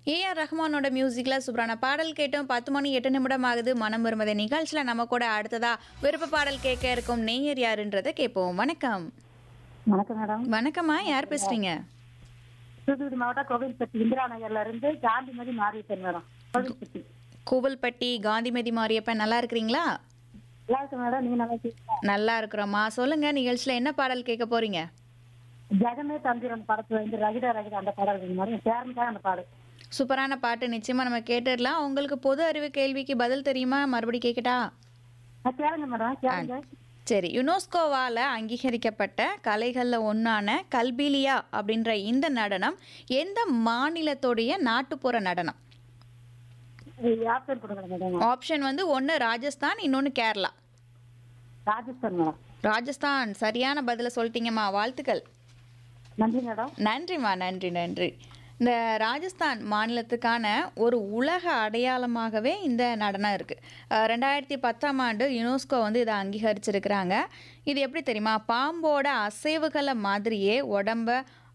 AR ரஹ்மானோட மியூசிக்கில் சூப்பரான பாடல் கேட்டோம் பத்து மணி எட்டு நிமிடம் ஆகுது மனம் வருமதை நிகழ்ச்சியில் நம்ம கூட அடுத்ததா விருப்ப பாடல் கேட்க இருக்கும் நேயர் யாருன்றதை கேட்போம் வணக்கம் வணக்கம் மேடம் வணக்கம்மா யார் பேசுறீங்க தூத்துக்குடி மாவட்டம் கோவில்பட்டி இந்திரா நகர்ல இருந்து காந்திமதி மாறிட்டேன் மேடம் கோவில்பட்டி கோவில்பட்டி காந்திமதி மாரியப்பன் நல்லா இருக்கிறீங்களா நல்லா இருக்கு மேடம் நீங்க நல்லா இருக்கீங்களா நல்லா இருக்கிறோம்மா சொல்லுங்க நிகழ்ச்சியில் என்ன பாடல் கேட்க போறீங்க ஜெகமே தந்திரன் படத்துல வந்து ரகிதா ரகிதா அந்த பாடல் இருக்கு மேடம் பேரனுக்காக அந்த பாடல் சூப்பரான பாட்டு நிச்சயமா நம்ம கேட்டுடலாம் உங்களுக்கு பொது அறிவு கேள்விக்கு பதில் தெரியுமா மறுபடி கேட்கட்டா ஆ, கேளுங்க மேடம் கேளுங்க சரி யுனெஸ்கோவால் அங்கீகரிக்கப்பட்ட கலைகளில் ஒன்றான கல்பீலியா அப்படின்ற இந்த நடனம் எந்த மாநிலத்துடைய நாட்டுப்புற நடனம் ஆப்ஷன் கொடுங்க மேடம் ஆப்ஷன் வந்து ஒன்று ராஜஸ்தான் இன்னொன்று கேரளா ராஜஸ்தான் மேடம் ராஜஸ்தான் சரியான பதிலை சொல்லிட்டீங்கம்மா வாழ்த்துக்கள் நன்றி மேடம் நன்றிம்மா நன்றி நன்றி இந்த ராஜஸ்தான் மாநிலத்துக்கான ஒரு உலக அடையாளமாகவே இந்த நடனம் இருக்குது ரெண்டாயிரத்தி பத்தாம் ஆண்டு யுனெஸ்கோ வந்து இதை அங்கீகரிச்சிருக்கிறாங்க இது எப்படி தெரியுமா பாம்போட அசைவுகளை மாதிரியே உடம்ப